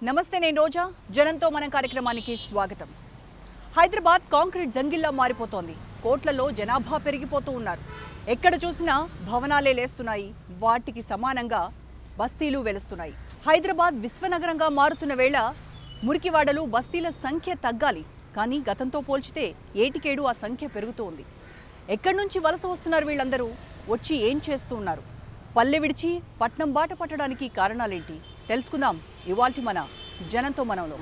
నమస్తే నేను రోజా జనంతో మన కార్యక్రమానికి స్వాగతం హైదరాబాద్ కాంక్రీట్ జంగిల్లా మారిపోతోంది కోట్లలో జనాభా పెరిగిపోతూ ఉన్నారు ఎక్కడ చూసినా భవనాలే లేస్తున్నాయి వాటికి సమానంగా బస్తీలు వెలుస్తున్నాయి హైదరాబాద్ విశ్వనగరంగా మారుతున్న వేళ మురికివాడలు బస్తీల సంఖ్య తగ్గాలి కానీ గతంతో పోల్చితే ఏటికేడు ఆ సంఖ్య పెరుగుతూ ఉంది ఎక్కడి నుంచి వలస వస్తున్నారు వీళ్ళందరూ వచ్చి ఏం చేస్తూ ఉన్నారు పల్లె విడిచి పట్నం బాట పట్టడానికి కారణాలేంటి తెలుసుకుందాం ఇవాల్టి మన జనంతో మనంలో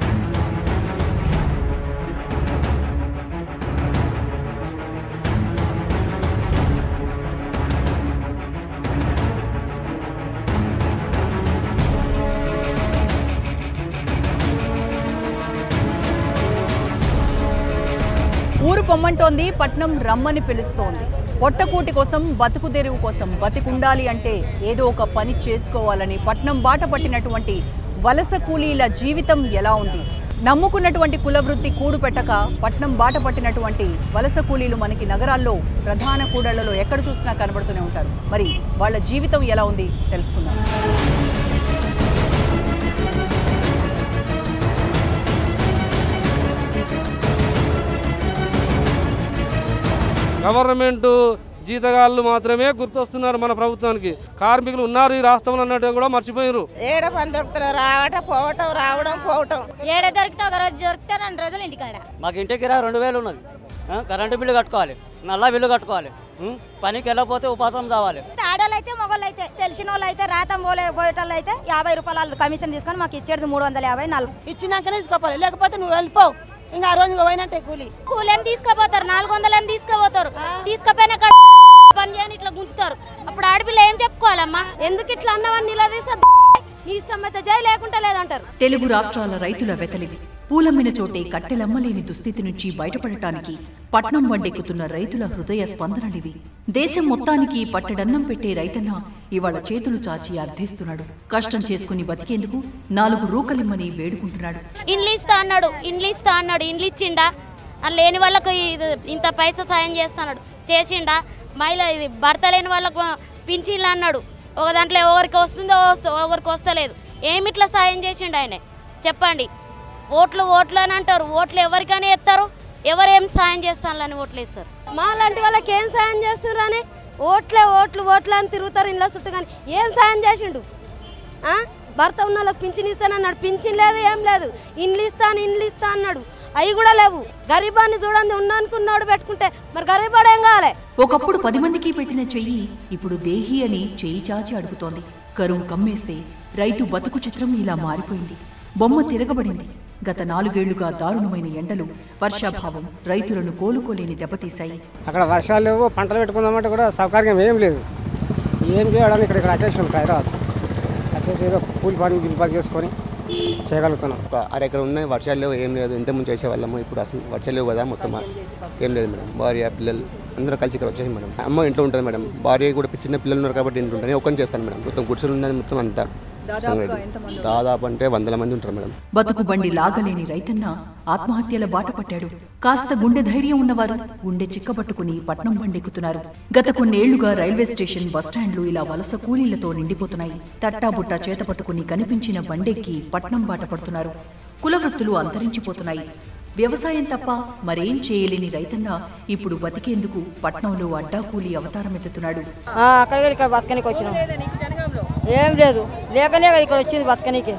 ఊరు పొమ్మంటోంది పట్నం రమ్మని పిలుస్తోంది పొట్టకూటి కోసం బతుకు తెరువు కోసం బతికుండాలి అంటే ఏదో ఒక పని చేసుకోవాలని పట్నం బాట పట్టినటువంటి వలస కూలీల జీవితం ఎలా ఉంది నమ్ముకున్నటువంటి కులవృత్తి కూడు పెట్టక పట్నం బాట పట్టినటువంటి వలస కూలీలు మనకి నగరాల్లో ప్రధాన కూడళ్లలో ఎక్కడ చూసినా కనబడుతూనే ఉంటారు మరి వాళ్ళ జీవితం ఎలా ఉంది తెలుసుకుందాం గవర్నమెంట్ జీతగాళ్ళు మాత్రమే గుర్తొస్తున్నారు మన ప్రభుత్వానికి కార్మికులు ఉన్నారు ఈ రాష్ట్రంలో అన్నట్టు కూడా మర్చిపోయారు ఏడ పని దొరుకుతలేదు రావటం పోవటం రావడం పోవటం ఏడ దొరికితే ఒక రోజు దొరికితే రెండు రోజులు ఇంటికాడ మాకు ఇంటికి రా రెండు వేలు ఉన్నది ఆ, కరెంటు బిల్లు కట్టుకోవాలి నల్ల బిల్లు కట్టుకోవాలి ఉం? పనికి వెళ్ళకపోతే ఉపాసం కావాలి ఆడోళ్ళు అయితే మొగోళ్ళు అయితే తెలిసిన వాళ్ళు అయితే రాతం పోలే పోయేటోళ్ళు అయితే యాభై రూపాయలు వాళ్ళు కమిషన్ తీసుకొని మాకు ఇచ్చేది మూడు వందల యాభై నాలుగు ఇచ్చినాకనే తీసుకోవాలి లేకపోతే నువ్వు వెళ్ళిపోవు ఇంకా ఆ రోజు పోయినట్టే కూలి కూలేం తీసుకుపోతారు నాలుగు వందలని తీసుకుపోతారు తీసుకుపోయిన కాడ పని చేయని ఇట్లా గుంచుతారు అప్పుడు ఆడపిల్ల ఏం చెప్పుకోవాలమ్మా ఎందుకు ఇట్లా అన్నవన్నీ నిలదీస్తా నీ ఇష్టం అయితే జై లేకుంటే లేదంటారు తెలుగు రాష్ట్రాల రైతుల వెతలివి పూలమ్మిన చోటే కట్టెలమ్మలేని దుస్థితి నుంచి బయటపడటానికి పట్నం వండెక్కుతున్న రైతుల హృదయ స్పందనలివి దేశం మొత్తానికి పట్టెడన్నం పెట్టే రైతన్న ఇవాళ చేతులు చాచి అర్థిస్తున్నాడు కష్టం చేసుకుని బతికేందుకు నాలుగు రూకలిమ్మని వేడుకుంటున్నాడు ఇండ్లు ఇస్తా అన్నాడు ఇండ్లు ఇస్తా అన్నాడు ఇండ్లు ఇచ్చిండా ఆ లేని వాళ్ళకు ఇది- ఇంత పైసా సాయం చేస్తున్నాడు చేసిండా మహిళ ఇది భర్త లేని వాళ్ళకు పింఛన్లు అన్నాడు ఒక దాంట్లో ఎవరికి వస్తుందో వస్త- ఒకరికి వస్తలేదు ఏమిట్లా సాయం చేసిండు ఆయన చెప్పండి ఓట్లు ఓట్లు అని అంటారు ఓట్లు ఎవరికైనా ఎత్తారు ఎవరు ఏం సాయం చేస్తానని ఓట్లు ఇస్తారు మా లాంటి వాళ్ళకి ఏం సాయం చేస్తున్నారని ఓట్లే ఓట్లు ఓట్లు అని తిరుగుతారు ఇళ్ళ చుట్టూ కానీ ఏం సాయం చేసిండు ఆ? భర్త ఉన్న వాళ్ళకి పింఛన్ ఇస్తానన్నాడు పింఛన్ లేదు ఏం లేదు ఇండ్లు ఇస్తాను ఇండ్లు ఇస్తా అన్నాడు అవి కూడా లేవు గరీబాన్ని చూడండి ఉన్నానుకున్నాడు పెట్టుకుంటే మరి గరీబాడు ఏం కావాలి ఒకప్పుడు పది మందికి పెట్టిన చెయ్యి ఇప్పుడు దేహి అని చెయ్యి చాచి అడుగుతోంది కరువు కమ్మేస్తే రైతు బతుకు చిత్రం ఇలా మారిపోయింది బొమ్మ తిరగబడింది గత నాలుగేళ్లుగా దారుణమైన ఎండలు వర్షాభావం రైతులను కోలుకోలేని దెబ్బతీశాయి అక్కడ వర్షాలు లేవు పంటలు పెట్టుకుందామంటే కూడా సౌకర్యం ఏం లేదు ఏం చేయడానికి ఇక్కడ ఇక్కడ వచ్చేసినాం హైదరాబాద్ వచ్చేసి ఏదో కూలి పని గిలి పని చేసుకొని చేయగలుగుతున్నాం ఒక అరెకరం ఉన్నాయి వర్షాలు లేవు ఏం లేదు ఇంతకుముందు చేసేవాళ్ళము ఇప్పుడు అసలు వర్షాలు లేవు కదా మొత్తం ఏం లేదు మేడం భార్య పిల్లలు అందరూ కలిసి ఇక్కడ వచ్చేసి మేడం అమ్మ ఇంట్లో ఉంటుంది మేడం భార్య కూడా చిన్న పిల్లలు ఉన్నారు కాబట్టి ఇంట్లో ఉంటాను ఒక్కని చేస్తాను మేడం మొత్తం గుడిసెలు ఉన్నది మొత్తం అంతా సంగతి. దాదాపు అంటే వందల మంది ఉంటారు మేడం బతుకు బండి లాగలేని రైతన్న ఆత్మహత్యల బాట పట్టాడు కాస్త గుండె ధైర్యం ఉన్నవారు గుండె చిక్కబట్టుకుని పట్నం బండెక్కుతున్నారు గత కొన్నేళ్లుగా రైల్వే స్టేషన్ బస్టాండ్లు ఇలా వలస కూలీలతో నిండిపోతున్నాయి తట్టాబుట్టా చేత పట్టుకుని కనిపించిన బండెక్కి పట్నం బాట పడుతున్నారు కులవృత్తులు అంతరించిపోతున్నాయి వ్యవసాయం తప్ప మరేం చేయలేని రైతన్న ఇప్పుడు బతికేందుకు పట్నంలో అడ్డా కూలీ అవతారమెత్తుతున్నాడు అక్కడ ఇక్కడ బతకనికి వచ్చినాం ఏం లేదు లేకనే కదా ఇక్కడ వచ్చింది బతకనికి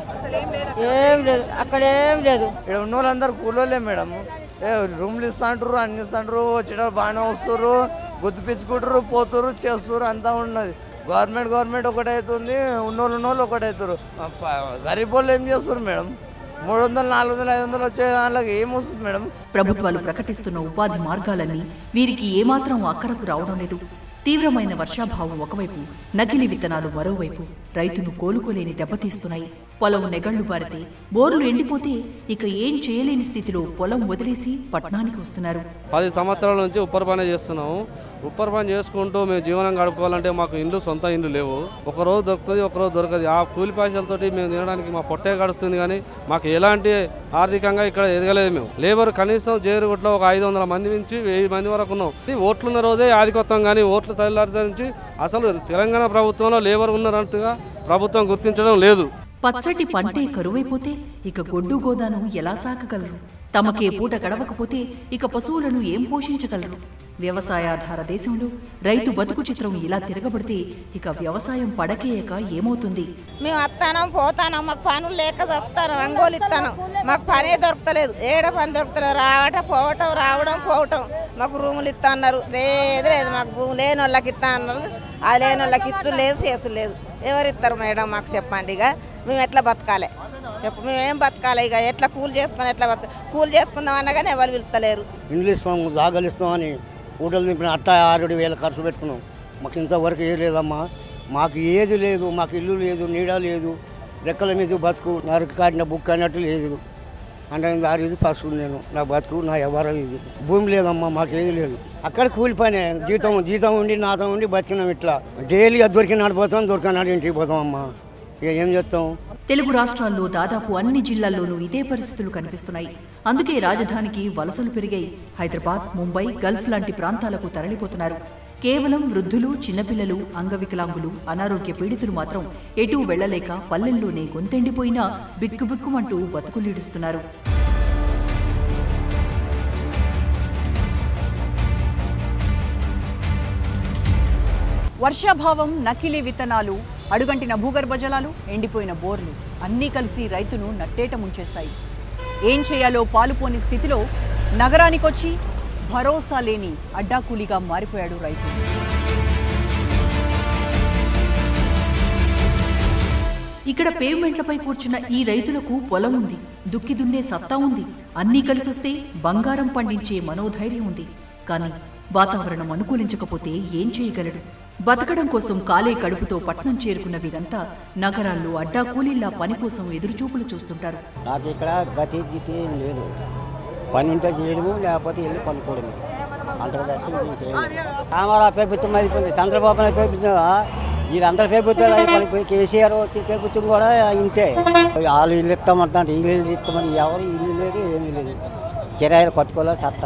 ఏం లేదు అక్కడ ఏం లేదు ఇక్కడ ఉన్న వాళ్ళందరూ కూలోళ్ళే మేడం ఏ రూమ్లు ఇస్తా అంటారు అన్ని ఇస్తా అంటారు వచ్చేటప్పుడు బాగానే వస్తారు గుర్తుపించుకుంటారు పోతారు చేస్తారు అంతా ఉన్నది గవర్నమెంట్ గవర్నమెంట్ ఒకటి అవుతుంది ఉన్నోళ్ళు ఉన్నోళ్ళు ఒకటి అవుతారు గరీబ్ వాళ్ళు ఏం చేస్తారు మేడం మూడు వందలు నాలుగు వందలు ఐదు వందలు వచ్చే దాంట్లోకి ఏం వస్తుంది మేడం ప్రభుత్వాలు ప్రకటిస్తున్న ఉపాధి మార్గాలన్నీ వీరికి ఏమాత్రం అక్కరకు రావడం లేదు తీవ్రమైన వర్షాభావం ఒకవైపు నకిలీ విత్తనాలు మరోవైపు రైతును కోలుకోలేని దెబ్బతీస్తున్నాయి పొలం నెగళ్లు బారితే బోరులు ఎండిపోతే ఇక ఏం చేయలేని స్థితిలో పొలం వదిలేసి పట్నానికి వస్తున్నారు పది సంవత్సరాల నుంచి ఉప్పర్ పని చేస్తున్నాము ఉప్పర్ పని చేసుకుంటూ మేము జీవనం గడుపుకోవాలంటే మాకు ఇండ్లు సొంత ఇండ్లు లేవు ఒక రోజు దొరుకుతుంది ఒక రోజు దొరకదు ఆ కూలి పైసలతోటి మేము తినడానికి మా పొట్టే గడుస్తుంది కానీ మాకు ఎలాంటి ఆర్థికంగా ఇక్కడ ఎదగలేదు మేము లేబర్ కనీసం జేరుగుట్లో ఒక ఐదు వందల మంది నుంచి వెయ్యి మంది వరకు ఉన్నాం ఈ ఓట్లున్న రోజే ఆదికొత్తాం కానీ ఓట్లు తల్లారి నుంచి అసలు తెలంగాణ ప్రభుత్వంలో లేబర్ ఉన్నారంటగా ప్రభుత్వం గుర్తించడం లేదు పచ్చటి పంటే కరువైపోతే ఇక గొడ్డు గోదాను ఎలా సాకగలరు తమకే పూట గడవకపోతే ఇక పశువులను ఏం పోషించగలరు వ్యవసాయాధార దేశంలో రైతు బతుకు చిత్రం ఇలా తిరగబడితే ఇక వ్యవసాయం పడకేయక ఏమవుతుంది మేము వస్తానం పోతానం మాకు పనులు లేక వస్తాను రంగోలు ఇస్తాను మాకు పనే దొరకలేదు ఏడ పని దొరకలేదు రావటం పోవటం రావడం పోవటం మాకు రూములు ఇస్తా అన్నారు లేదు లేదు మాకు భూమి లేని వాళ్ళకి ఇస్తా అన్నారు ఆ లేని వాళ్ళకి ఇచ్చు లేదు చేసు లేదు ఎవరు ఇస్తారు మేడం మాకు చెప్పండి ఇక మేము ఎట్లా బతకాలి చెప్పు మేము ఏం బతకాలి ఇక ఎట్లా కూలి చేసుకొని ఎట్లా బతక కూలి చేసుకుందాం అన్నా కానీ ఎవరు పిలుస్తలేరు ఇండ్లు ఇస్తాం జాగాలు ఇస్తామని ఊటలు దింపిన అట్ట ఆరు వేల ఖర్చు పెట్టుకున్నాం మాకు ఇంతవరకు ఏ లేదమ్మా మాకు ఏది లేదు మాకు ఇల్లు లేదు నీడ లేదు రెక్కల మీద బతుకు నరకు కాటిన బుక్ అన్నట్టు లేదు అంటే దారి ఇది పర్సు నేను నా బతుకు నా ఎవరం ఇది భూమి లేదమ్మా మాకు ఏది లేదు అక్కడ కూలి పనే జీతం జీతం ఉండి నాతం ఉండి బతికినాం ఇట్లా డైలీ అది దొరికినాడు పోతాం దొరికినాడు ఇంటికి పోతాం అమ్మా ఇక ఏం చేస్తాం తెలుగు రాష్ట్రాల్లో దాదాపు అన్ని జిల్లాల్లోనూ ఇదే పరిస్థితులు కనిపిస్తున్నాయి అందుకే రాజధానికి వలసలు పెరిగాయి హైదరాబాద్ ముంబై గల్ఫ్ లాంటి ప్రాంతాలకు తరలిపోతున్నారు కేవలం వృద్ధులు చిన్నపిల్లలు అంగవికలాంగులు అనారోగ్య పీడితులు మాత్రం ఎటూ వెళ్లలేక పల్లెల్లోనే గొంతెండిపోయినా బిక్కుబిక్కుమంటూ బతుకులీడుస్తున్నారు వర్షాభావం నకిలీ విత్తనాలు అడుగంటిన భూగర్భ జలాలు ఎండిపోయిన బోర్లు అన్నీ కలిసి రైతును నట్టేట ముంచేశాయి ఏం చేయాలో పాలుపోని స్థితిలో నగరానికొచ్చి భరోసా లేని అడ్డాకూలీగా మారిపోయాడు రైతు ఇక్కడ పేవ్మెంట్లపై కూర్చున్న ఈ రైతులకు పొలం ఉంది దుక్కి దున్నే సత్తా ఉంది అన్నీ కలిసొస్తే బంగారం పండించే మనోధైర్యం ఉంది కానీ వాతావరణం అనుకూలించకపోతే ఏం చేయగలడు బతకడం కోసం కాలే కడుపుతో పట్నం చేరుకున్న వీరంతా నగరాల్లో అడ్డా కూలీల్లా పని కోసం ఎదురుచూపులు చూస్తుంటారు నాకు ఇక్కడ గతి గితి ఏం లేదు పని ఉంటే చేయడము లేకపోతే వెళ్ళి కొనుక్కోవడము అంతకు తప్ప ఇంకేం లేదు. రామారావు ప్రభుత్వం అయిపోయింది చంద్రబాబు నాయుడు ప్రభుత్వం వీరందరి ప్రభుత్వాలు అయిపోయి కేసీఆర్ వచ్చి ప్రభుత్వం కూడా ఇంతే వాళ్ళు ఇల్లు ఇస్తామంటారు ఇల్లు ఇల్లు ఇస్తామని ఎవరు ఇల్లు లేదు ఏమీ లేదు కిరాయిలు కట్టుకోలే చట్ట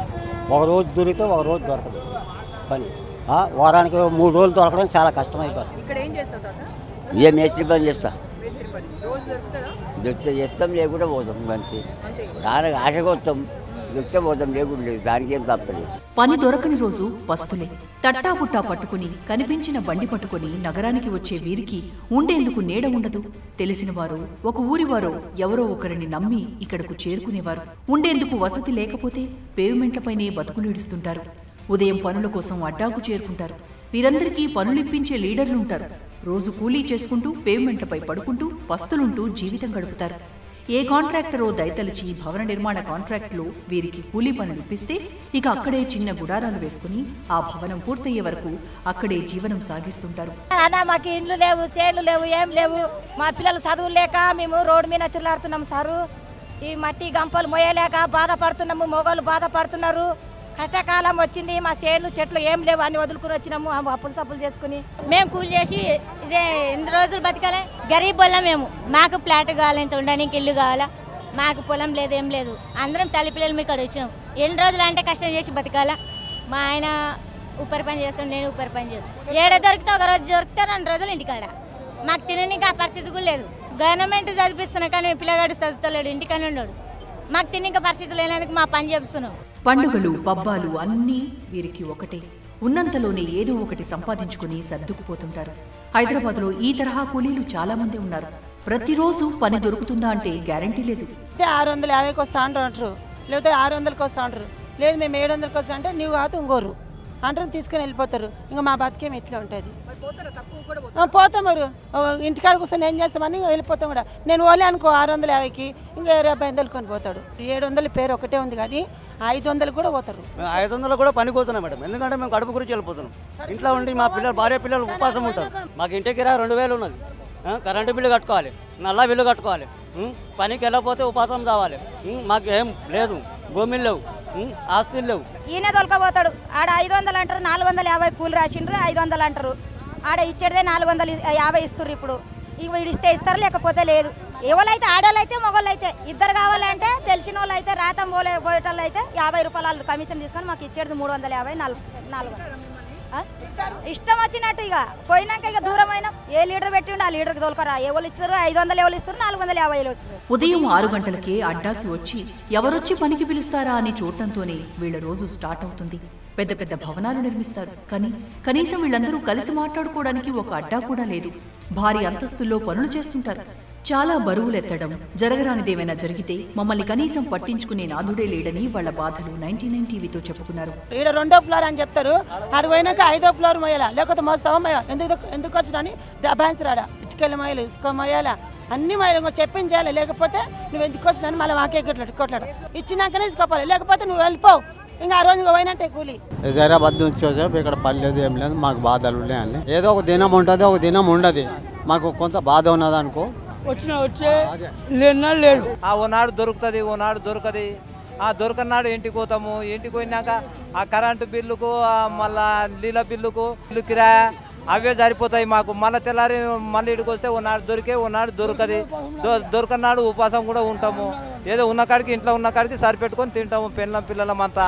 ఒక రోజు దొరికితే ఒక రోజు దొరకదు పని ఆ, వారానికి మూడు రోజులు దొరకడం చాలా కష్టమైపోతుంది ఇక్కడ ఏం చేస్తావు తాత ఏ మేస్త్రి పని చేస్తా మేస్త్రి పని రోజు దొరుకుతుందా దొరికితే చేస్తాం లేకుండా పోతాం అంతే దానికి ఆశగా వస్తాం దొరికితే పోతాం లేకుండా లేదు దానికి ఏం తప్పలేదు పని దొరకని రోజు పస్తులే తట్టాపుట్టా పట్టుకుని కనిపించిన బండి పట్టుకుని నగరానికి వచ్చే వీరికి ఉండేందుకు నీడ ఉండదు తెలిసిన వారు ఒక ఊరివారో ఎవరో ఒకరిని నమ్మి ఇక్కడకు చేరుకునేవారు ఉండేందుకు వసతి లేకపోతే పేవ్మెంట్లపైనే బతుకులీడుస్తుంటారు ఉదయం పనుల కోసం అడ్డాకు చేరుకుంటారు వీరందరికీ పనులిప్పించే లీడర్లుంటారు రోజు కూలీ చేసుకుంటూ పేవ్మెంట్లపై పడుకుంటూ పస్తులుంటూ జీవితం గడుపుతారు ఏ కాంట్రాక్టరో దయతలిచి భవన నిర్మాణ కాంట్రాక్టులు వీరికి కూలీ పనులు ఇప్పిస్తే ఇక అక్కడే చిన్న గుడారాలు వేసుకుని ఆ భవనం పూర్తయ్యే వరకు అక్కడే జీవనం సాగిస్తుంటారు అన్న మాకు ఇండ్లు లేవు చేన్లు లేవు ఏం లేవు మా పిల్లలు చదువు లేక మేము రోడ్డు మీద తిరలాడుతున్నాం సారు ఈ మట్టి గంపలు మోయలేక బాధపడుతున్నాము మొగోళ్ళు బాధపడుతున్నారు కష్టకాలం వచ్చింది మా చేన్లు చెట్లు ఏం లేవు అన్ని వదులుకుని వచ్చినాము ఆ అప్పులు సప్పులు చేసుకుని మేము కూలి చేసి ఇదే ఎన్ని రోజులు బతకాలి గరీబ్ వల్ల మేము మాకు ఫ్లాట్ కావాలి ఇంత ఉండడానికి ఇల్లు కావాలా మాకు పొలం లేదు ఏం లేదు అందరం తల్లి పిల్లలు మీ ఇక్కడ వచ్చినాం ఎన్ని రోజులు అంటే కష్టం చేసి బతకాలా మా ఆయన ఉప్పరి పని చేస్తాం నేను ఉప్పరి పని చేస్తాను ఏడ దొరికితే ఒక రోజు దొరికితే రెండు రోజులు ఇంటికాడ మాకు తినడానికి ఆ పరిస్థితి కూడా లేదు గవర్నమెంట్ చదివిస్తున్నా కానీ పిల్లగాడు చదువుతలేడు ఇంటికనే ఉన్నాడు మాకు తినక పరిస్థితి లేనందుకు మా పని చేస్తున్నాం పండుగలు పబ్బాలు అన్నీ వీరికి ఒకటే ఉన్నంతలోనే ఏదో ఒకటి సంపాదించుకుని సర్దుకుపోతుంటారు హైదరాబాద్లో ఈ తరహా కూలీలు చాలా మంది ఉన్నారు ప్రతిరోజు పని దొరుకుతుందా అంటే గ్యారంటీ లేదు అయితే ఆరు వందల యాభైకి వస్తా అంటారు అంటారు లేకపోతే ఆరు వందలకి వస్తా అంటారు లేదు మేము ఏడు వందలకి వస్తా అంటే నీవు కాదు ఇంకోరు అంటారు తీసుకొని వెళ్ళిపోతారు ఇంకా మా బతికేం ఇట్లా ఉంటుంది ఆ, పోతాం మరి ఓ, ఇంటికాడ కూర్చొని ఏం చేస్తామని వెళ్ళిపోతాం కూడా నేను ఓలే అనుకో ఆరు వందల యాభైకి ఇంకా యాభై వందలు కొని పోతాడు ఏడు వందల పేరు ఒకటే ఉంది కానీ ఐదు వందలు కూడా పోతారు మేము ఐదు వందలు కూడా పనికి పోతున్నాం మేడం ఎందుకంటే మేము కడుపు గురించి వెళ్ళిపోతున్నాం ఇంట్లో ఉండి మా పిల్లలు భార్య పిల్లలు ఉపాసం ఉంటారు మాకు ఇంటికి రా రెండు వేలు ఉన్నది ఆ, కరెంటు బిల్లు కట్టుకోవాలి నల్ల బిల్లు కట్టుకోవాలి ఉం, పనికి వెళ్ళకపోతే ఉపాసం కావాలి ఉం, మాకు ఏం లేదు భూమిలు లేవు ఉం, ఆస్తులు లేవు ఈయన దొలకపోతాడు ఆడ ఐదు వందలు అంటారు నాలుగు వందల యాభై కూలి రాసిండ్రు ఐదు వందలు అంటారు ఆడ ఇచ్చేదే నాలుగు వందలు ఇ- యాభై ఇస్తారు ఇప్పుడు ఇక వీడు ఇస్తే ఇస్తారు లేకపోతే లేదు ఎవరైతే ఆడవాళ్ళు అయితే మొగోళ్ళు అయితే ఇద్దరు కావాలంటే తెలిసిన వాళ్ళు అయితే రాతం పోలే పోయేటోళ్ళు అయితే యాభై రూపాయలు వాళ్ళు కమిషన్ తీసుకొని మాకు ఇచ్చేది మూడు వందల యాభై నాలుగు నాలుగు వందలు. ఆ? ఇష్టం వచ్చినట్టు ఇక పోయినాక ఇక దూరమైన ఏ లీటర్ పెట్టిండు ఆ లీటర్కి తోలుకరా ఏ వాళ్ళు ఇస్తారు ఐదు వందలు ఎవరు ఇస్తారు నాలుగు వందల యాభై వేలు వస్తారు ఉదయం ఆరు గంటలకే అడ్డాకి వచ్చి ఎవరొచ్చి పనికి పిలుస్తారా అని చూడటంతోనే వీళ్ళ రోజు స్టార్ట్ అవుతుంది పెద్ద పెద్ద భవనాలు నిర్మిస్తారు కానీ కనీసం వీళ్ళందరూ కలిసి మాట్లాడుకోవడానికి ఒక అడ్డా కూడా లేదు భారీ అంతస్తుల్లో పనులు చేస్తుంటారు చాలా బరువులెత్తడం జరగరానిదేమైనా జరిగితే మమ్మల్ని కనీసం పట్టించుకునే నాథుడే లేడని వాళ్ళ బాధలు నైన్టీ నైన్ టీవీతో చెప్పుకున్నారు ఈడ రెండో ఫ్లోర్ అని చెప్తారు ఆడ పోయినాక ఐదో ఫ్లోర్ మొయ్యాలా లేకపోతే మోస్తావా మొయ్య ఎందుకు ఎందుకు వచ్చినని డబ్బాన్స్ రాడా ఇటుకెళ్ళి మొయ్యాలి ఇసుక మొయ్యాలా అన్ని మొయ్యాలి చెప్పించాలి లేకపోతే నువ్వు ఎందుకు వచ్చినని మళ్ళీ వాకే కొట్లాడు కొట్లాడు ఇచ్చినాకనే ఇసుకోవాలి లేకపోతే నువ్వు వెళ్ళిపోవు ఇంకా ఆ రోజు నువ్వు పోయినట్టే కూలి హైదరాబాద్ నుంచి వచ్చాము ఇక్కడ పని లేదు ఏం లేదు మాకు బాధలు ఉన్నాయండి ఏదో ఒక దినం ఉంటుంది ఒక దినం ఉండదు మాకు కొంత బాధ ఉన్నది అనుకో వచ్చిన వచ్చే లేనా లేడు ఆ ఓనాడు దొరుకుతుంది ఓనాడు దొరకది ఆ దొరకనాడు ఇంటికి పోతాము ఇంటికి పోయినాక ఆ కరెంటు బిల్లుకు ఆ మళ్ళా నీళ్ళ బిల్లుకు ఇల్లు కిరాయా అవే సరిపోతాయి మాకు మళ్ళీ తెల్లారి మళ్ళీ ఇడికి వస్తే ఓనాడు దొరికే ఓనాడు దొరకది దొ- దొరకనాడు ఉపవాసం కూడా ఉంటాము ఏదో ఉన్న కాడికి ఇంట్లో ఉన్న కాడికి సరిపెట్టుకొని తింటాము పిల్లల పిల్లలం అంతా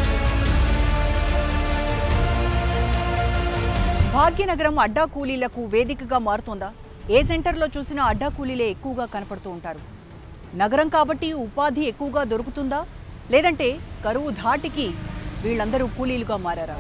భాగ్యనగరం అడ్డా కూలీలకు వేదికగా మారుతోందా ఏ సెంటర్లో చూసినా అడ్డా కూలీలే ఎక్కువగా కనపడుతూ ఉంటారు నగరం కాబట్టి ఉపాధి ఎక్కువగా దొరుకుతుందా లేదంటే కరువు ధాటికి వీళ్ళందరూ కూలీలుగా మారారా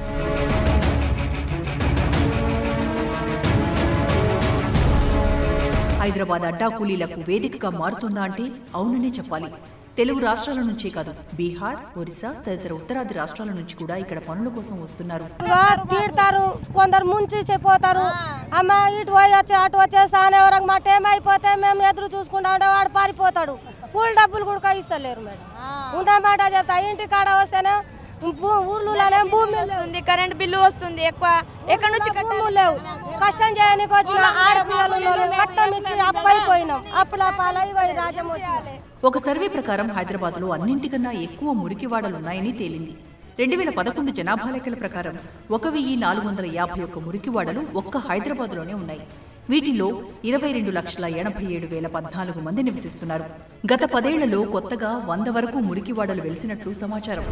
హైదరాబాద్ అడ్డా కూలీలకు వేదికగా మారుతుందా అంటే అవుననే చెప్పాలి తెలుగు రాష్ట్రాల నుంచే కాదు బీహార్ ఒరిస్సా తదితర ఉత్తరాది రాష్ట్రాల నుంచి కూడా ఇక్కడ పనుల కోసం వస్తున్నారు తీడతారు కొందరు ముంచి పోతారు అమ్మ ఇటు పోయి వచ్చి అటు వచ్చేసానే వరకు మా టైం అయిపోతే మేము ఎదురు చూసుకుంటా ఉంటే వాడు పారిపోతాడు కూలి డబ్బులు కూడా ఇస్తలేరు మేడం ఉండమాట చెప్తా ఇంటి కాడ వస్తేనే భూ- ఊర్లోనే భూమి వస్తుంది కరెంట్ బిల్లు వస్తుంది ఎక్కువ ఎక్కడి నుంచి భూములు లేవు కష్టం చేయడానికి వచ్చిన ఆడపిల్లలు ఉన్నోళ్ళు కట్టం ఇచ్చి అప్పైపోయినాం అప్పుల పాలై పోయి రాజ్యం వచ్చింది ఒక సర్వే ప్రకారం హైదరాబాద్లో అన్నింటికన్నా ఎక్కువ మురికివాడలున్నాయని తేలింది రెండు వేల పదకొండు జనాభా లెక్కల ప్రకారం ఒక వెయ్యి నాలుగు వందల యాభై ఒక్క మురికివాడలు ఒక్క హైదరాబాద్లోనే ఉన్నాయి వీటిలో ఇరవై రెండు లక్షల ఎనభై ఏడు వేల పద్నాలుగు మంది నివసిస్తున్నారు గత పదేళ్లలో కొత్తగా వంద వరకు మురికివాడలు వెలిసినట్లు సమాచారం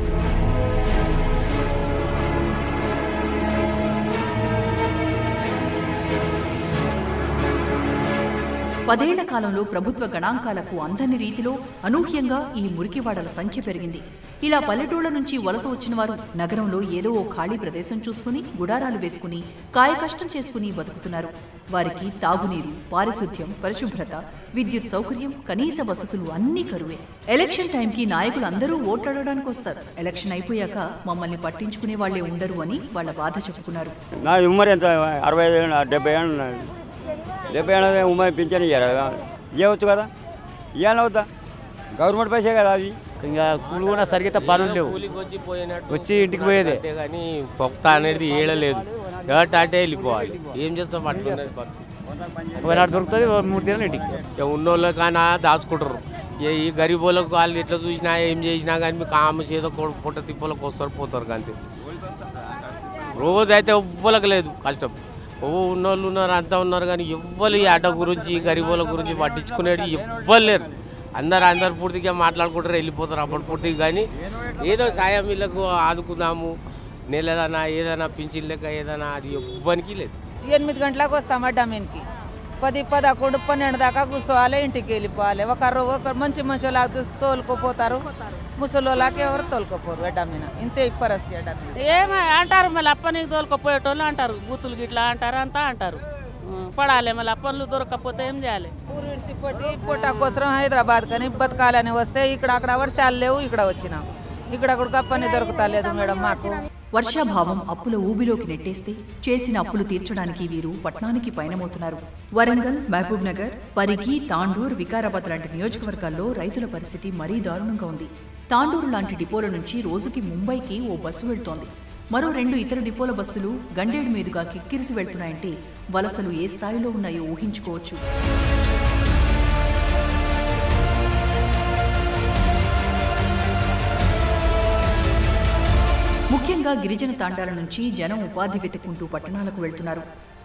పదేళ్ల కాలంలో ప్రభుత్వ గణాంకాలకు అందని రీతిలో అనూహ్యంగా ఈ మురికివాడల సంఖ్య పెరిగింది ఇలా పల్లెటూళ్ల నుంచి వలస వచ్చిన వారు నగరంలో ఏదో ఓ ఖాళీ ప్రదేశం చూసుకుని గుడారాలు వేసుకుని కాయకష్టం చేసుకుని బతుకుతున్నారు వారికి తాగునీరు పారిశుద్ధ్యం పరిశుభ్రత విద్యుత్ సౌకర్యం కనీస వసతులు అన్నీ కరువే ఎలక్షన్ టైంకి నాయకులు అందరూ ఓట్లాడడానికి వస్తారు ఎలక్షన్ అయిపోయాక మమ్మల్ని పట్టించుకునే వాళ్లే ఉండరు అని వాళ్ళ బాధ చెప్పుకున్నారు నా ఉమ్మర్ ఎంత అరవై ఐదు ఏళ్ళు, డెబ్బై ఏళ్ళు ఉన్నది డెబ్బై ఏళ్ళ ఉమ్మర్ పింఛన్ ఇయ్యారు ఇవ్వచ్చు కదా ఇవ్వాలి అవుతా గవర్నమెంట్ పైసే కదా అది ఇంకా కూలి కూడా సరిగ్గా పనులు లేవు వచ్చి ఇంటికి పోయేదే అంతే కానీ పొక్త అనేది ఏడలేదు కాబట్టి అటే వెళ్ళిపోవాలి ఏం చేస్తాం అట్లున్నది బతుకు. ఒకనాడు దొరుకుతుంది ఓ మూడు దినాలు ఇంటికి ఇక ఉన్నోళ్ళు కానీ దాచుకుంటారు ఇక ఈ గరీబోళ్ళకు వాళ్ళు ఎట్లా చూసినా ఏం చేసినా కానీ మీకు ఆమె చేదో కొడు- పొట్ట తిప్పలకు వస్తారు పోతారు అంతే రోజు అయితే ఎవ్వలకు లేదు కష్టం ఓ ఉన్నోళ్ళు ఉన్నారు అంతా ఉన్నారు కానీ ఎవ్వరు ఈ ఆట గురించి ఈ గరీబోళ్ళ గురించి పట్టించుకునేది ఎవ్వరు లేరు అందరు అందరు పూర్తిగా మాట్లాడుకుంటారు వెళ్ళిపోతారు అప్పటి పూర్తిగా కానీ ఏదో సాయం వీళ్ళకు ఆదుకుందాము నెలదనా ఏదైనా పింఛన్ లెక్క ఏదైనా అది ఎవ్వరికి లేదు ఎనిమిది గంటలకు వస్తాం అడ్డామీన్కి పది పదకొండు పన్నెండు దాకా కూర్చోవాలి ఇంటికి వెళ్ళిపోవాలి ఒకరు ఒకరు మంచి మంచి వాళ్ళకి తోలుకోపోతారు ముసలోళ్ళకి ఎవరు తోలుకోపోరు అడ్డామీన ఇంతే ఈ పరిస్థితి అడ్డామీన ఏమ అంటారు మళ్ళీ అప్పనికి దొరకపోయేటోళ్ళు అంటారు బూతులు గిట్లా అంటారు అంతా అంటారు ఉం, పడాలి మళ్ళీ అప్పన్లు దొరకకపోతే ఏం చేయాలి ఊరు విడిచిపెట్టి పూట కోసం హైదరాబాద్ కానీ బతకాలని వస్తే ఇక్కడ అక్కడ వర్షాలు లేవు ఇక్కడ వచ్చినాం ఇక్కడ కూడా పని దొరుకుతలేదు మేడం మాకు వర్షాభావం అప్పుల ఊబిలోకి నెట్టేస్తే చేసిన అప్పులు తీర్చడానికి వీరు పట్నానికి పయనమవుతున్నారు వరంగల్ మహబూబ్ నగర్ పరిగి తాండూర్ వికారాబాద్ లాంటి నియోజకవర్గాల్లో రైతుల పరిస్థితి మరీ దారుణంగా ఉంది తాండూరు లాంటి డిపోల నుంచి రోజుకి ముంబైకి ఓ బస్సు వెళ్తోంది మరో రెండు ఇతర డిపోల బస్సులు గండేడు మీదుగా కిక్కిరిసి వెళ్తున్నాయంటే వలసలు ఏ స్థాయిలో ఉన్నాయో ఊహించుకోవచ్చు ముఖ్యంగా గిరిజన తాండాల నుంచి జనం ఉపాధి వెతుక్కుంటూ పట్టణాలకు వెళ్తున్నారు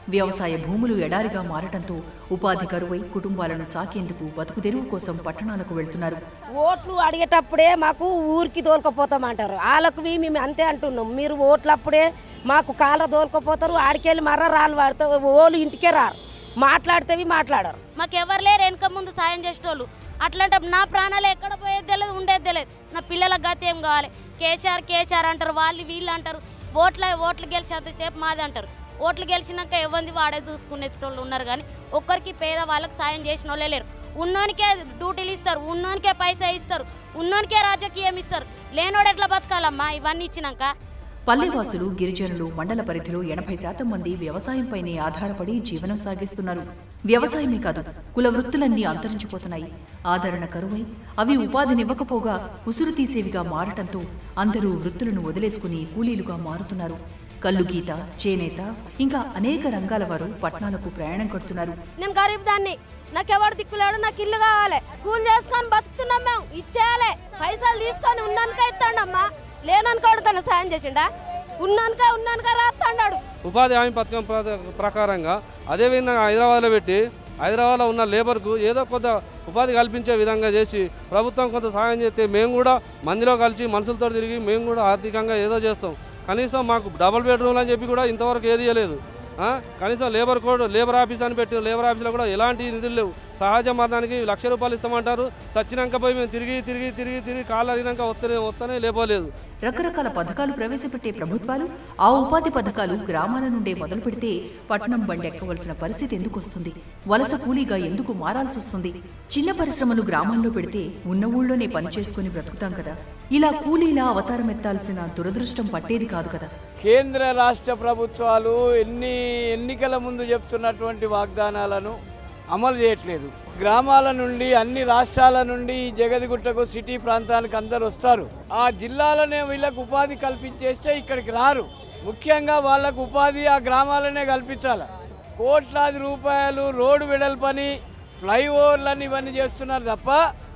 వ్యవసాయ భూములు ఎడారిగా మారటంతో ఉపాధి కరువై కుటుంబాలను సాకేందుకు బతుకుదెరువు కోసం పట్టణాలకు వెళ్తున్నారు ఓట్లు అడిగేటప్పుడే మాకు ఊరికి తోలుకపోతామంటారు వాళ్ళకు మేము అంతే అంటున్నాం మీరు ఓట్లప్పుడే మాకు కాళ్ళ తోలుకపోతారు ఆడికెళ్ళి మర్ర రాళ్ళు వాడతారు ఓళ్ళు ఇంటికే రారు మాట్లాడితేవి మాట్లాడరు మాకు ఎవరు లేరు వెనక ముందు సాయం చేసేటోళ్ళు అట్లాంటి నా ప్రాణాలు ఎక్కడ పోయేది తెలియదు ఉండేది తెలియదు నా పిల్లల గతి ఏం కావాలి కేసీఆర్ కేసీఆర్ అంటారు వాళ్ళు వీళ్ళు అంటారు ఓట్ల ఓట్లు గెలిచినంతసేపు మాది అంటారు ఓట్లు గెలిచినాక ఎవరిది వాడే చూసుకునేటోళ్ళు ఉన్నారు కానీ ఒక్కరికి పేద వాళ్ళకి సాయం చేసిన వాళ్ళే లేరు ఉన్నోనికే డ్యూటీలు ఇస్తారు ఉన్నోనికే పైసా ఇస్తారు ఉన్నోనికే రాజకీయం ఇస్తారు లేనోడు ఎట్లా బతకాలమ్మా ఇవన్నీ ఇచ్చినాక పల్లెవాసులు గిరిజనులు మండల పరిధిలో ఎనభై శాతం మంది వ్యవసాయంపైనే ఆధారపడి జీవనం సాగిస్తున్నారు వ్యవసాయమే కాదు కుల వృత్తులన్నీ అంతరించిపోతున్నాయి ఆదరణ కరువై అవి ఉపాధినివ్వకపోగా ఉసురు తీసేవిగా మారటంతో అందరూ వృత్తులను వదిలేసుకుని కూలీలుగా మారుతున్నారు కల్లు గీత చేనేత ఇంకా అనేక రంగాల వారు పట్టణాలకు ప్రయాణం కడుతున్నారు నేను గరీబ్ దాన్ని నాకెవడు దిక్కులేడు నాకు ఇల్లు కావాలి కూలి చేసుకొని బతుకుతున్నాం మేము ఇచ్చేయాలి పైసలు తీసుకొని ఉన్నానుక ఇస్తాడమ్మా లేననుకోడుకన్నా సాయం చేసిండా ఉన్నానుక ఉన్నానుక రాస్తాడు ఉపాధి హామీ పథకం ప్ర- ప్రకారంగా అదేవిధంగా హైదరాబాద్లో పెట్టి హైదరాబాద్లో ఉన్న లేబర్కు ఏదో కొంత ఉపాధి కల్పించే విధంగా చేసి ప్రభుత్వం కొంత సహాయం చేస్తే మేము కూడా మందిలో కలిసి మనుషులతో తిరిగి మేము కూడా ఆర్థికంగా ఏదో చేస్తాం కనీసం మాకు డబుల్ బెడ్రూమ్ అని చెప్పి కూడా ఇంతవరకు ఏది ఇవ్వలేదు ఆ? కనీసం లేబర్ కోడ్ లేబర్ ఆఫీస్ అని పెట్టి లేబర్ ఆఫీస్లో కూడా ఎలాంటి నిధులు లేవు సహజ మరణానికి లక్ష రూపాయలు ఇస్తామంటారు చచ్చినాక పోయి మేము తిరిగి తిరిగి తిరిగి తిరిగి కాళ్ళు అడిగినాక వస్తేనే వస్తేనే లేపోలేదు రకరకాల పథకాలు ప్రవేశపెట్టే ప్రభుత్వాలు ఆ ఉపాధి పథకాలు గ్రామాల నుండే మొదలు పెడితే పట్టణం బండి ఎక్కవలసిన పరిస్థితి ఎందుకు వస్తుంది వలస కూలీగా ఎందుకు మారాల్సి వస్తుంది చిన్న పరిశ్రమలు గ్రామాల్లో పెడితే ఉన్న ఊళ్ళోనే పని చేసుకుని బ్రతుకుతాం కదా ఇలా కూలీలా అవతారం ఎత్తాల్సిన దురదృష్టం పట్టేది కాదు కదా కేంద్ర రాష్ట్ర ప్రభుత్వాలు ఎన్ని ఎన్నికల ముందు చెప్తున్నటువంటి వాగ్దానాలను అమలు చేయట్లేదు గ్రామాల నుండి అన్ని రాష్ట్రాల నుండి ఈ జగదిగుట్టకు సిటీ ప్రాంతానికి అందరు వస్తారు ఆ జిల్లాలోనే వీళ్ళకు ఉపాధి కల్పించేస్తే ఇక్కడికి రారు ముఖ్యంగా వాళ్ళకు ఉపాధి ఆ గ్రామాలనే కల్పించాలి కోట్లాది రూపాయలు రోడ్డు వెడల్పని ఫ్లైఓవర్లని ఇవన్నీ చేస్తున్నారు తప్ప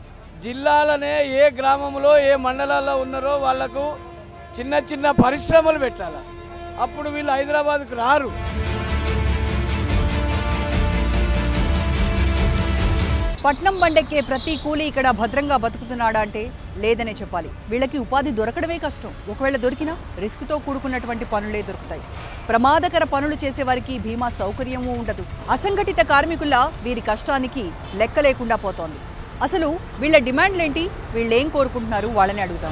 జిల్లాలనే ఏ గ్రామంలో ఏ మండలాల్లో ఉన్నారో వాళ్లకు చిన్న చిన్న పరిశ్రమలు పెట్టాలి అప్పుడు వీళ్ళు హైదరాబాద్కు రారు పట్నం బండెక్కే ప్రతి కూలీ ఇక్కడ భద్రంగా బతుకుతున్నాడా అంటే లేదనే చెప్పాలి వీళ్ళకి ఉపాధి దొరకడమే కష్టం ఒకవేళ దొరికినా రిస్క్తో కూడుకున్నటువంటి పనులే దొరుకుతాయి ప్రమాదకర పనులు చేసేవారికి బీమా సౌకర్యమూ ఉండదు అసంఘటిత కార్మికుల వీరి కష్టానికి లెక్క లేకుండా పోతోంది అసలు వీళ్ళ డిమాండ్లేంటి వీళ్ళేం కోరుకుంటున్నారు వాళ్ళని అడుగుతాం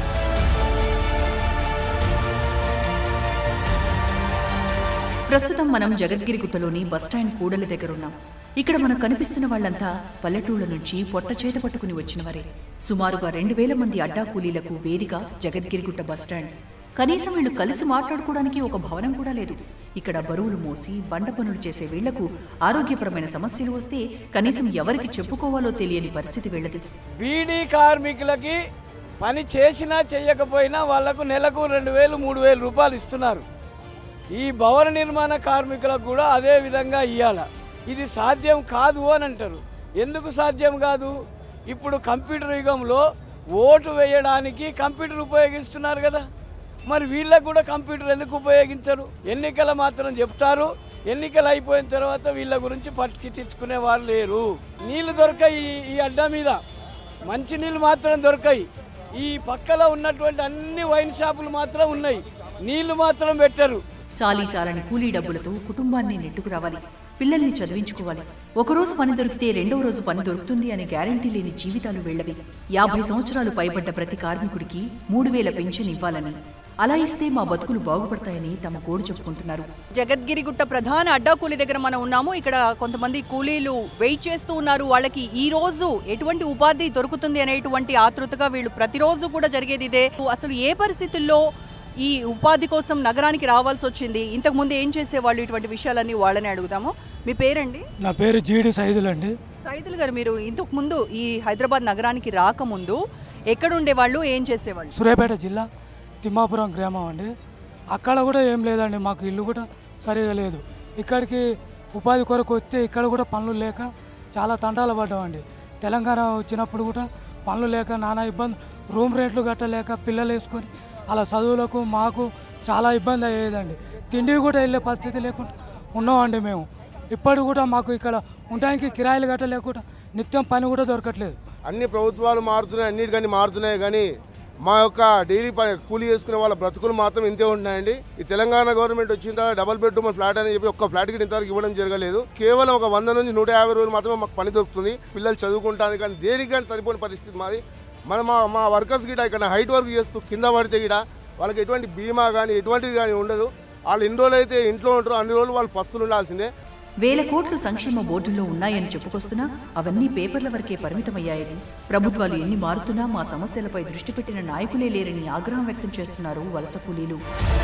ప్రస్తుతం మనం జగద్గిరిగుట్టలోని బస్టాండ్ కూడలి దగ్గర ఉన్నాం ఇక్కడ మనకు కనిపిస్తున్న వాళ్ళంతా పల్లెటూళ్ళ నుంచి పొట్ట చేత పట్టుకుని వచ్చిన వారే సుమారుగా రెండు వేల మంది అడ్డా కూలీలకు వేదిక జగద్గిరిగుట్ట బస్టాండ్ కనీసం వీళ్ళు కలిసి మాట్లాడుకోవడానికి ఒక భవనం కూడా లేదు ఇక్కడ బరువులు మోసి బండ పనులు చేసే వీళ్లకు ఆరోగ్యపరమైన సమస్యలు వస్తే కనీసం ఎవరికి చెప్పుకోవాలో తెలియని పరిస్థితి వీళ్ళది బీడీ కార్మికులకి పని చేసినా చేయకపోయినా వాళ్లకు నెలకు రెండు వేలు మూడు వేలు రూపాయలు ఇస్తున్నారు ఈ భవన నిర్మాణ కార్మికులకు కూడా అదే విధంగా ఇవ్వాల ఇది సాధ్యం కాదు అని అంటారు ఎందుకు సాధ్యం కాదు ఇప్పుడు కంప్యూటర్ యుగంలో ఓటు వేయడానికి కంప్యూటర్ ఉపయోగిస్తున్నారు కదా మరి వీళ్ళకు కూడా కంప్యూటర్ ఎందుకు ఉపయోగించరు ఎన్నికల మాత్రం చెప్తారు ఎన్నికలు అయిపోయిన తర్వాత వీళ్ళ గురించి పట్టించుకునే వారు లేరు నీళ్లు దొరకాయి ఈ- ఈ అడ్డా మీద మంచి నీళ్ళు మాత్రం దొరకాయి ఈ పక్కలో ఉన్నటువంటి అన్ని వైన్ షాపులు మాత్రం ఉన్నాయి నీళ్లు మాత్రం పెట్టరు చాలీ చాలని కూలీ డబ్బులతో కుటుంబాన్ని నెట్టుకు రావాలి పిల్లల్ని చదివించుకోవాలి ఒకరోజు పని దొరికితే రెండవ రోజు పని దొరుకుతుంది అనే గ్యారంటీ లేని జీవితాలు వీళ్ళవి యాభై సంవత్సరాలు పైబడ్డ ప్రతి కార్మికుడికి మూడు వేల పెన్షన్ ఇవ్వాలని అలా ఇస్తే మా బతుకులు బాగుపడతాయని తమ గోడు చెప్పుకుంటున్నారు జగద్గిరిగుట్ట ప్రధాన అడ్డా కూలీ దగ్గర మనం ఉన్నాము ఇక్కడ కొంతమంది కూలీలు వెయిట్ చేస్తూ ఉన్నారు వాళ్ళకి ఈ రోజు ఎటువంటి ఉపాధి దొరుకుతుంది అనేటువంటి ఆతృతగా వీళ్ళు ప్రతిరోజు కూడా జరిగేది ఇదే అసలు ఏ పరిస్థితుల్లో ఈ ఉపాధి కోసం నగరానికి రావాల్సి వచ్చింది ఇంతకు ముందు ఏం చేసేవాళ్ళు ఇటువంటి విషయాలన్నీ వాళ్ళని అడుగుదాము మీ పేరండి నా పేరు జీడి సైదులు అండి సైదుల్ గారు మీరు ఇంతకు ముందు ఈ హైదరాబాద్ నగరానికి రాకముందు ఎక్కడ ఉండేవాళ్ళు ఏం చేసేవాళ్ళు సూర్యాపేట జిల్లా తిమ్మాపురం గ్రామం అండి అక్కడ కూడా ఏం లేదండి మాకు ఇల్లు కూడా సరిగా లేదు ఇక్కడికి ఉపాధి కొరకు వస్తే ఇక్కడ కూడా పనులు లేక చాలా తంటాలు పడ్డామండి తెలంగాణ వచ్చినప్పుడు కూడా పనులు లేక నానా ఇబ్బంది రూమ్ రేట్లు కట్టలేక పిల్లలు వేసుకొని అలా చదువులకు మాకు చాలా ఇబ్బంది అయ్యేదండి తిండి కూడా వెళ్ళే పరిస్థితి లేకుండా ఉన్నామండి మేము ఇప్పుడు కూడా మాకు ఇక్కడ ఉండడానికి కిరాయిలు గట్ట లేకుండా నిత్యం పని కూడా దొరకట్లేదు అన్ని ప్రభుత్వాలు మారుతున్నాయి అన్నిటికన్నీ మారుతున్నాయి కానీ మా యొక్క డైలీ పని కూలీ చేసుకునే వాళ్ళ బ్రతుకులు మాత్రం ఇంతే ఉంటున్నాయండి ఈ తెలంగాణ గవర్నమెంట్ వచ్చిన తర్వాత డబుల్ బెడ్రూమ్ ఫ్లాట్ అని చెప్పి ఒక్క ఫ్లాట్కి ఇంతవరకు ఇవ్వడం జరగలేదు కేవలం ఒక వంద నుంచి నూట యాభై రోజులు మాత్రమే మాకు పని దొరుకుతుంది పిల్లలు చదువుకుంటానికి కానీ దేనికి కానీ సరిపోని పరిస్థితి మాది మన మా మా వర్కర్స్ గిట ఇక్కడ హైట్ వర్క్ చేస్తూ కింద పడితే గిట వాళ్ళకి ఎటువంటి బీమా కానీ ఎటువంటిది కానీ ఉండదు వాళ్ళు ఎన్ని రోజులు అయితే ఇంట్లో ఉంటారో అన్ని రోజులు వాళ్ళు పస్తులు ఉండాల్సిందే వేల కోట్లు సంక్షేమ బోర్డుల్లో ఉన్నాయని చెప్పుకొస్తున్నా అవన్నీ పేపర్ల వరకే పరిమితమయ్యాయని ప్రభుత్వాలు ఎన్ని మారుతున్నా మా సమస్యలపై దృష్టి పెట్టిన నాయకులే లేరని ఆగ్రహం వ్యక్తం చేస్తున్నారు వలస కూలీలు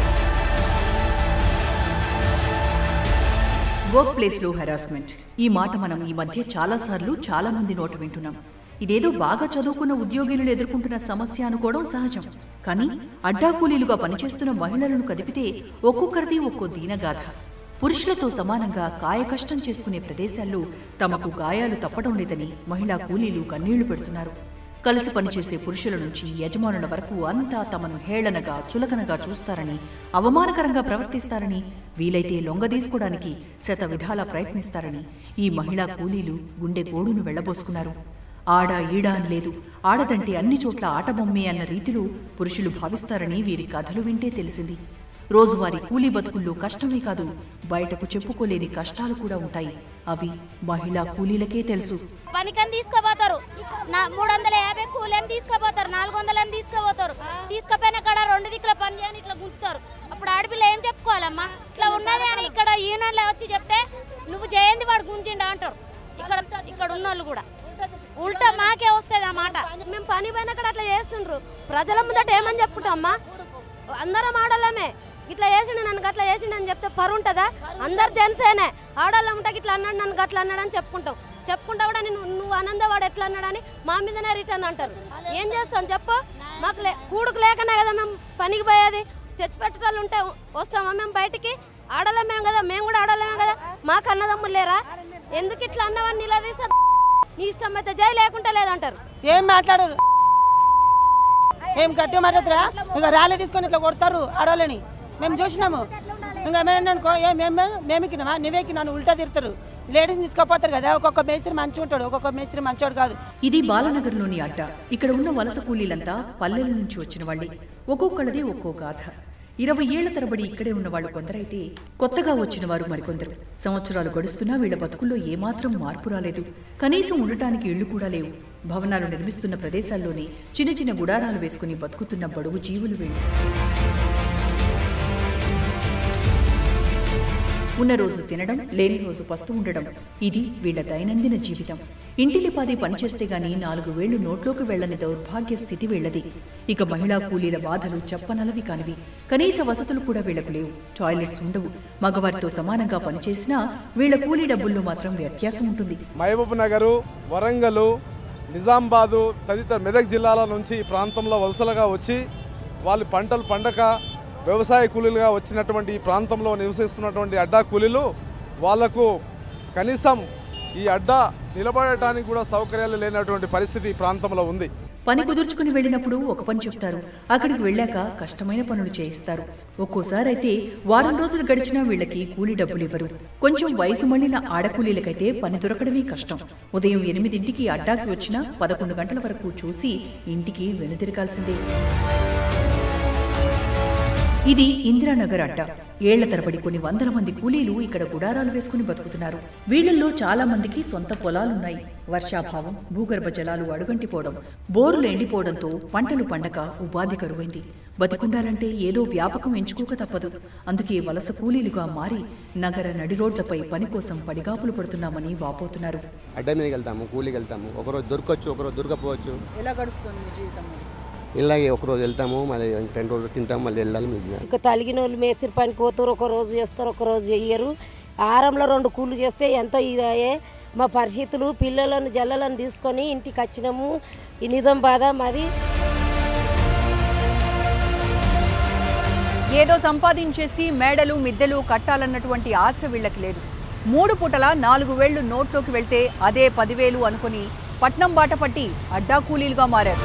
వర్క్ ప్లేస్లో హెరాస్మెంట్ ఈ మాట మనం ఈ మధ్య చాలాసార్లు చాలా మంది నోట వింటున్నాం ఇదేదో బాగా చదువుకున్న ఉద్యోగులు ఎదుర్కొంటున్న సమస్య అనుకోవడం సహజం కానీ అడ్డా కూలీలుగా పనిచేస్తున్న మహిళలను కదిపితే ఒక్కొక్కరిది ఒక్కో దీనగాథ పురుషులతో సమానంగా కాయకష్టం చేసుకునే ప్రదేశాల్లో తమకు గాయాలు తప్పడం లేదని మహిళా కూలీలు కన్నీళ్లు పెడుతున్నారు కలిసి పనిచేసే పురుషుల నుంచి యజమానుల వరకు అంతా తమను హేళనగా చులకనగా చూస్తారని అవమానకరంగా ప్రవర్తిస్తారని వీలైతే లొంగదీసుకోవడానికి శత విధాలా ప్రయత్నిస్తారని ఈ మహిళా కూలీలు గుండె గోడును వెళ్లబోసుకున్నారు ఆడ ఈడ అని లేదు ఆడదంటే అన్ని చోట్ల ఆటబొమ్మే అన్న రీతిలో పురుషులు భావిస్తారని వీరి కథలు వింటే తెలిసింది రోజువారీ కూలీ బతుకుల్లో కష్టమే కాదు బయటకు చెప్పుకోలేని కష్టాలు కూడా ఉంటాయి అవి మహిళా కూలీలకే తెలుసు పనికని తీసుకుపోతారు నా మూడు వందల యాభై కూలని తీసుకుపోతారు నాలుగు వందలని తీసుకుపోతారు తీసుకుపోయిన కాడ రెండు దిక్కుల పని చేయని ఇట్లా గుంచుతారు అప్పుడు ఆడపిల్ల ఏం చెప్పుకోవాలమ్మా ఇట్లా ఉన్నది అని ఇక్కడ యూనియన్లో వచ్చి చెప్తే నువ్వు జయంతి వాడు గుంజిండా అంటారు ఇక్కడ ఇక్కడ ఉన్న వాళ్ళు కూడా ఉల్టా మాకే వస్తుంది ఆ మాట మేము పని పోయినక్కడ అట్లా చేస్తుండ్రు ప్రజల ముందట ఏమని చెప్పుకుంటామా అందరం ఆడలేమే ఇట్లా చేసిండు నన్ను గట్లా చేసిండు అని చెప్తే పరు ఉంటుందా అందరు జెంట్సేనే ఆడవాళ్ళం ఉంటే ఇట్లా అన్నాడు నన్ను గట్లా అన్నాడు అని చెప్పుకుంటాం చెప్పుకుంటా కూడా నేను నువ్వు ఆనందవాడు ఎట్లా అన్నాడని మా మీదనే రిటర్న్ అంటారు ఏం చేస్తాం చెప్పు మాకు లే కూడుకు లేకనే కదా మేము పనికి పోయేది తెచ్చిపెట్టేటోళ్ళు ఉంటే వస్తామా మేము బయటికి ఆడలేమేం కదా మేము కూడా ఆడలేమే కదా మాకు అన్నదమ్ములు లేరా ఎందుకు ఇట్లా అన్నవని నిలదీస్తా నీ ఇష్టం అయితే జై లేకుంటే లేదంటారు ఏం మాట్లాడరు ఏం గట్టిగా మాట్లాడతారా ఇక ర్యాలీ తీసుకొని ఇట్లా కొడతారు ఆడవాళ్ళని మేము చూసినాము ఇంకా ఏమనుకో ఏ మేము మేమెక్కినామా నువ్వెక్కినాను ఉల్టా తిరుతారు లేడీస్ తీసుకుపోతారు కదా ఒక్కొక్క మేస్త్రి మంచిగా ఉంటాడు ఒక్కొక్క మేస్త్రి మంచోడు కాదు ఇది బాలనగర్లోని అడ్డ ఇక్కడ ఉన్న వలస కూలీలంతా పల్లెల నుంచి వచ్చిన వాళ్ళే ఒక్కొక్కళ్ళది ఒక్కో గాథ ఇరవై ఏళ్ల తరబడి ఇక్కడే ఉన్న వాళ్ళు కొందరైతే కొత్తగా వచ్చిన వారు మరికొందరు సంవత్సరాలు గడుస్తున్నా వీళ్ల బతుకుల్లో ఏమాత్రం మార్పు రాలేదు కనీసం ఉండటానికి ఇళ్లు కూడా లేవు భవనాలు నిర్మిస్తున్న ప్రదేశాల్లోనే చిన్న చిన్న గుడారాలు వేసుకుని బతుకుతున్న బడుగు జీవులు వీళ్ళు ఉన్న రోజు తినడం లేని రోజు పస్తు ఉండడం ఇది వీళ్ల దైనందిన జీవితం ఇంటిలిపాది పనిచేస్తే గాని నాలుగు వేళ్లు నోట్లోకి వెళ్లని దౌర్భాగ్య స్థితి వీళ్లది ఇక మహిళా కూలీల బాధలు చెప్పనలవి కానివి కనీస వసతులు కూడా వీళ్లకు లేవు టాయిలెట్స్ ఉండవు మగవారితో సమానంగా పనిచేసినా వీళ్ల కూలీ డబ్బుల్లో మాత్రం వ్యత్యాసం ఉంటుంది మహబూబ్ నగరు వరంగల్ నిజామాబాదు తదితర మెదక్ జిల్లాల నుంచి ఈ ప్రాంతంలో వలసలుగా వచ్చి వాళ్ళు పంటలు పండక వ్యవసాయ కూలీలుగా వచ్చినటువంటి ఈ ప్రాంతంలో నివసిస్తున్నటువంటి అడ్డా కూలీలు వాళ్లకు కనీసం ఈ అడ్డా నిలబడటానికి కూడా సౌకర్యాలు లేనటువంటి పరిస్థితి ఈ ప్రాంతంలో ఉంది పని కుదుర్చుకుని వెళ్ళినప్పుడు ఒక పని చెప్తారు అక్కడికి వెళ్ళాక కష్టమైన పనులు చేయిస్తారు ఒక్కోసారి అయితే వారం రోజులు గడిచినా వీళ్ళకి కూలీ డబ్బులు ఇవ్వరు కొంచెం వయసు మళ్ళిన ఆడకూలీలకైతే పని దొరకడమే కష్టం ఉదయం ఎనిమిదింటికి అడ్డాకి వచ్చినా పదకొండు గంటల వరకు చూసి ఇంటికి వెనుతిరగాల్సిందే ఇది ఇందిరానగర్ అడ్డ ఏళ్ల తరబడి కొన్ని వందల మంది కూలీలు ఇక్కడ గుడారాలు వేసుకుని బతుకుతున్నారు వీళ్లలో చాలా మందికి సొంత పొలాలున్నాయి వర్షాభావం భూగర్భ జలాలు అడుగంటిపోవడం బోరులు ఎండిపోవడంతో పంటలు పండక ఉపాధి కరువైంది బతికుండాలంటే ఏదో వ్యాపకం ఎంచుకోక తప్పదు అందుకే వలస కూలీలుగా మారి నగర నడి రోడ్లపై పని కోసం పడిగాపులు పడుతున్నామని వాపోతున్నారు అడ్డ మీదకి వెళ్తాము కూలికి వెళ్తాము ఒకరోజు దొరకవచ్చు ఒకరోజు దొరకపోవచ్చు ఎలా గడుస్తుంది మీ జీవితం ఇలాగే ఒకరోజు వెళ్తాము మళ్ళీ రెండు రోజులు తింటాము మళ్ళీ వెళ్ళాలి మీకు ఇక తలిగిన వాళ్ళు మేస్త్రి పనికి పోతారు ఒక రోజు చేస్తారు ఒక రోజు చెయ్యరు ఆరంలో రెండు కూళ్ళు చేస్తే ఎంతో ఇదయ్యే మా పరిస్థితులు పిల్లలను జల్లలను తీసుకొని ఇంటికి వచ్చినాము ఈ నిజం బాధ మాది ఏదో సంపాదించేసి మేడలు మిద్దెలు కట్టాలన్నటువంటి ఆశ వీళ్ళకి లేదు మూడు పూటల నాలుగు వేళ్లు నోట్లోకి వెళ్తే అదే పదివేలు అనుకుని పట్నం బాట పట్టి అడ్డా కూలీలుగా మారారు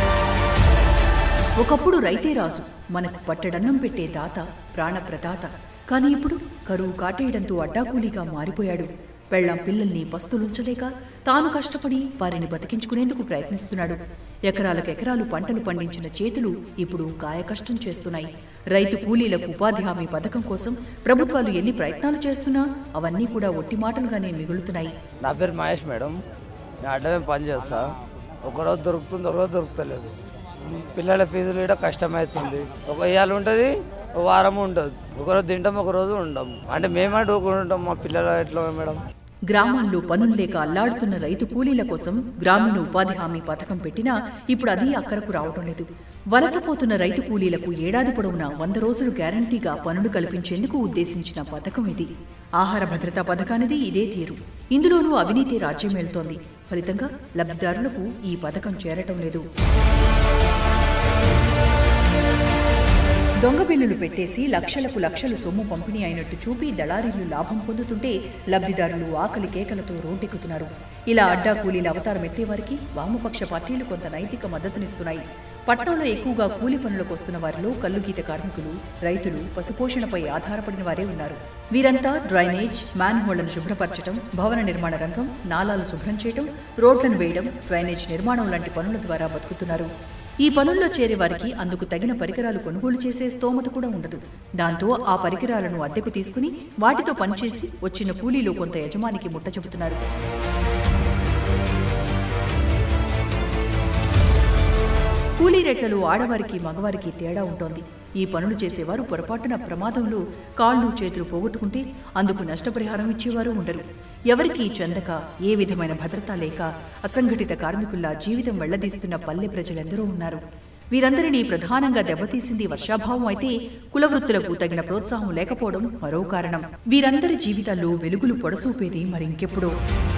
ఒకప్పుడు రైతే రాజు మనకు పట్టడన్నం పెట్టే దాత ప్రాణప్రదాత కానీ ఇప్పుడు కరువు కాటేయడంతో అడ్డాకూలీగా మారిపోయాడు పెళ్ళాం పిల్లల్ని పస్తులుంచలేక తాను కష్టపడి వారిని బతికించుకునేందుకు ప్రయత్నిస్తున్నాడు ఎకరాలకు ఎకరాలు పంటలు పండించిన చేతులు ఇప్పుడు కాయకష్టం చేస్తున్నాయి రైతు కూలీలకు ఉపాధి హామీ పథకం కోసం ప్రభుత్వాలు ఎన్ని ప్రయత్నాలు చేస్తున్నా అవన్నీ కూడా ఒట్టి మాటలుగానే మిగులుతున్నాయి నా పేరు మహేష్ మేడం నేను అడ్డమే పని చేస్తా ఒకరోజు దొరుకుతుంది ఒకరోజు దొరుకుతలేదు పిల్లల ఫీజులు కూడా కష్టమవుతుంది ఒక ఇవాళ ఉంటుంది ఒక వారం ఉంటుంది ఒకరోజు తింటాం ఒకరోజు ఉండం అంటే మేమంటే ఉంటాం మా పిల్లలు ఎట్లా మేడం గ్రామాల్లో పనులు లేక అల్లాడుతున్న రైతు కూలీల కోసం గ్రామీణ ఉపాధి హామీ పథకం పెట్టినా ఇప్పుడు అది అక్కడకు రావడం లేదు వలసపోతున్న రైతు కూలీలకు ఏడాది పొడవునా వంద రోజులు గ్యారంటీగా పనులు కల్పించేందుకు ఉద్దేశించిన పథకం ఇది ఆహార భద్రతా పథకానిది ఇదే తీరు ఇందులోనూ అవినీతి రాజ్యమేలుతోంది ఫలితంగా లబ్ధిదారులకు ఈ పథకం చేరటం లేదు దొంగ బిల్లులు పెట్టేసి లక్షలకు లక్షలు సొమ్ము పంపిణీ అయినట్టు చూపి దళారీలు లాభం పొందుతుంటే లబ్ధిదారులు ఆకలి కేకలతో రోడ్డెక్కుతున్నారు ఇలా అడ్డా కూలీల అవతారం ఎత్తేవారికి వామపక్ష పార్టీలు కొంత నైతిక మద్దతునిస్తున్నాయి పట్నంలో ఎక్కువగా కూలి పనులకు వస్తున్న వారిలో కల్లుగీత కార్మికులు రైతులు పశుపోషణపై ఆధారపడిన వారే ఉన్నారు వీరంతా డ్రైనేజ్ మ్యాన్హోళ్లను శుభ్రపరచడం భవన నిర్మాణ రంగం నాలాలు శుభ్రం చేయడం రోడ్లను వేయడం డ్రైనేజ్ నిర్మాణం లాంటి పనుల ద్వారా బతుకుతున్నారు ఈ పనుల్లో చేరే వారికి అందుకు తగిన పరికరాలు కొనుగోలు చేసే స్తోమత కూడా ఉండదు దాంతో ఆ పరికరాలను అద్దెకు తీసుకుని వాటితో పనిచేసి వచ్చిన కూలీలో కొంత యజమానికి ముట్ట చెబుతున్నారు కూలీ రేట్లలో ఆడవారికి మగవారికి తేడా ఉంటోంది ఈ పనులు చేసేవారు పొరపాటున ప్రమాదంలో కాళ్ళు చేతులు పోగొట్టుకుంటే అందుకు నష్టపరిహారం ఇచ్చేవారు ఉండరు ఎవరికీ చెందక ఏ విధమైన భద్రత లేక అసంఘటిత కార్మికుల్లా జీవితం వెళ్లదీస్తున్న పల్లె ప్రజలెందరో ఉన్నారు వీరందరినీ ప్రధానంగా దెబ్బతీసింది వర్షాభావం అయితే కులవృత్తులకు తగిన ప్రోత్సాహం లేకపోవడం మరో కారణం వీరందరి జీవితాల్లో వెలుగులు పొడసూపేది మరింకెప్పుడో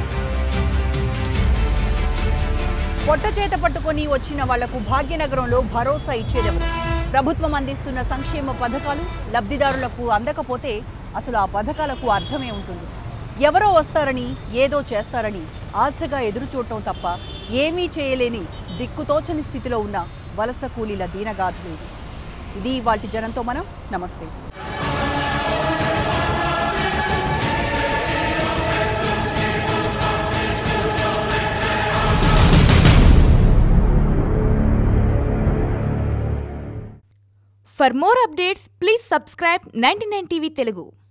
పొట్ట చేత పట్టుకొని వచ్చిన వాళ్లకు భాగ్యనగరంలో భరోసా ఇచ్చేదెవరు ప్రభుత్వం అందిస్తున్న సంక్షేమ పథకాలు లబ్ధిదారులకు అందకపోతే అసలు ఆ పథకాలకు అర్థమే ఉంటుంది ఎవరో వస్తారని ఏదో చేస్తారని ఆశగా ఎదురుచూడటం తప్ప ఏమీ చేయలేని దిక్కుతోచని స్థితిలో ఉన్న వలస కూలీల దీనగాథలు ఇది ఇది వాటి జనంతో మనం నమస్తే For more updates, please subscribe 99 TV Telugu.